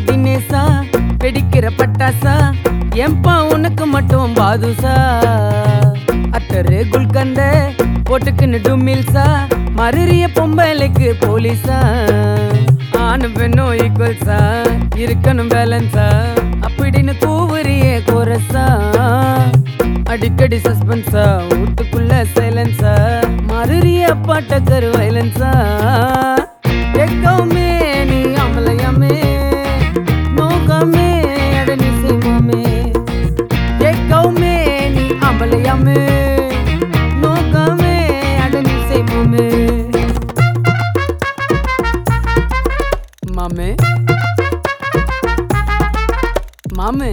தினேசா வெடிக்கிற பட்டாசா எம்பா உனக்கு மட்டும் பாதுசா அத்தரு குல்கந்த போட்டுக்குன்னு டுமில்சா மறுறிய பொம்பளைக்கு போலீஸா ஆணு பெண்ணும் ஈக்குவல்ஸா இருக்கணும் பேலன்ஸா அப்படின்னு கூவுறியே கோரஸா அடிக்கடி சஸ்பென்ஸா வீட்டுக்குள்ள சைலன்ஸா மறுறிய பாட்டக்கரு வைலன்ஸா எக்கவுமே நீ அமலையாமே நோக்கமே அடனி செய்வோமே எக்கவுமே நீ அமலையாமே நோக்கமே அடனி செய்வோமே மாமே மாமே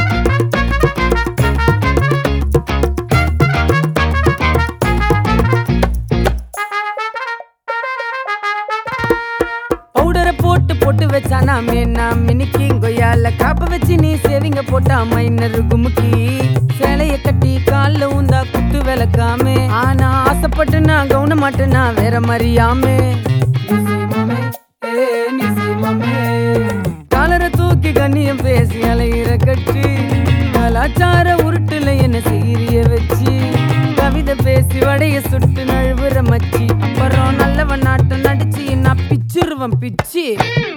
பவுடரை போட்டு போட்டு வச்சானா மேனா மினிக்கி கொய்யால காப்ப வச்சு நீ சேவிங்க போட்டா மைனர் குமுக்கி சேலைய கட்டி கால்ல ஊந்தா குத்து விளக்காமே ஆனா ஆசைப்பட்டு நான் கவுன மாட்டேனா வேற மாதிரியாமே காலரை தூக்கி கண்ணியம் பேசி அலையிற கட்டி கலாச்சார உருட்டுல என்ன சீரிய வச்சு கவிதை பேசி வடைய சுட்டு நழுவுற மச்சி அப்புறம் நல்லவன் நாட்டம் நடிச்சு நான் பிச்சிருவன் பிச்சி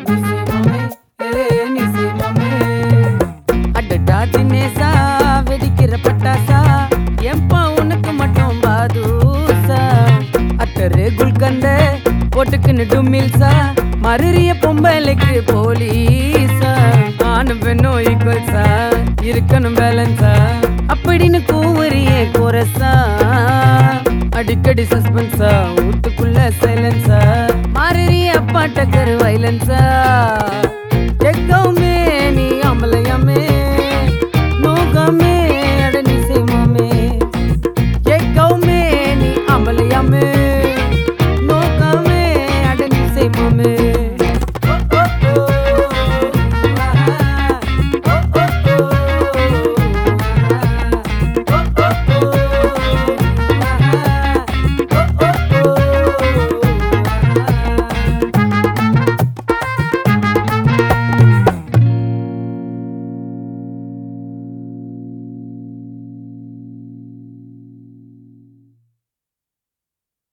அடடா தினேசா வெடிக்கிற பட்டாசா எம்பா உனக்கு மட்டும் பாதூசா அத்தரு குல்கந்த போட்டுக்குன்னு டுமில்சா மறுறிய பொம்பளைக்கு போலீஸா ஆணு பெண்ணும் ஈக்குவல்ஸா இருக்கணும் பேலன்ஸா அப்படின்னு கூவுறியே கோரஸா அடிக்கடி சஸ்பென்ஸா வீட்டுக்குள்ள சைலன்ஸா மாறுறிய பாட்டக்கரு வைலன்ஸா எக்கவுமே நீ அமலையாமே நோக்கமே